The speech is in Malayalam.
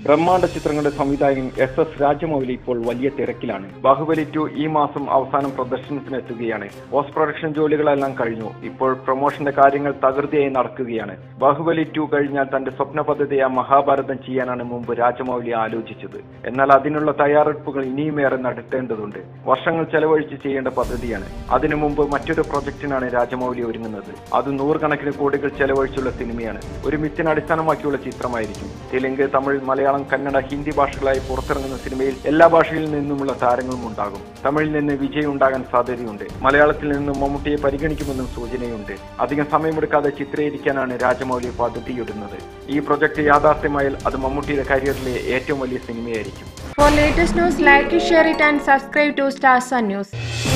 ബ്രഹ്മാണ്ഡ ചിത്രങ്ങളുടെ സംവിധായകൻ എസ് എസ് രാജമൗലി ഇപ്പോൾ വലിയ തിരക്കിലാണ് ബാഹുബലി ടു ഈ മാസം അവസാനം പ്രദർശനത്തിനെത്തുകയാണ് പോസ്റ്റ് പ്രൊഡക്ഷൻ ജോലികളെല്ലാം കഴിഞ്ഞു ഇപ്പോൾ പ്രൊമോഷന്റെ കാര്യങ്ങൾ തകൃതിയായി നടക്കുകയാണ് ബാഹുബലി ടു കഴിഞ്ഞാൽ തന്റെ സ്വപ്ന പദ്ധതിയായ മഹാഭാരതം ചെയ്യാനാണ് മുമ്പ് രാജമൗലി ആലോചിച്ചത് എന്നാൽ അതിനുള്ള തയ്യാറെടുപ്പുകൾ ഇനിയുമേറെ നടത്തേണ്ടതുണ്ട് വർഷങ്ങൾ ചെലവഴിച്ച് ചെയ്യേണ്ട പദ്ധതിയാണ് അതിനു മുമ്പ് മറ്റൊരു പ്രൊജക്ടിനാണ് രാജമൗലി ഒരുങ്ങുന്നത് അത് നൂറുകണക്കിന് കോടികൾ ചെലവഴിച്ചുള്ള സിനിമയാണ് ഒരു മിത്തിനെ അടിസ്ഥാനമാക്കിയുള്ള ചിത്രമായിരിക്കും തെലുങ്ക് തമിഴ് മലയാളം കന്നഡ ഹിന്ദി ഭാഷകളായി പുറത്തിറങ്ങുന്ന സിനിമയിൽ എല്ലാ ഭാഷയിൽ നിന്നുമുള്ള താരങ്ങളും ഉണ്ടാകും തമിഴിൽ നിന്ന് വിജയ് ഉണ്ടാകാൻ സാധ്യതയുണ്ട് മലയാളത്തിൽ നിന്ന് മമ്മൂട്ടിയെ പരിഗണിക്കുമെന്നും സൂചനയുണ്ട് അധികം സമയമെടുക്കാതെ ചിത്രീകരിക്കാനാണ് രാജമൗലി പദ്ധതിയിടുന്നത് ഈ പ്രൊജക്ട് യാഥാർത്ഥ്യമായാൽ അത് മമ്മൂട്ടിയുടെ കരിയറിലെ ഏറ്റവും വലിയ സിനിമയായിരിക്കും For latest news, like, share it and subscribe to Stars Sun News.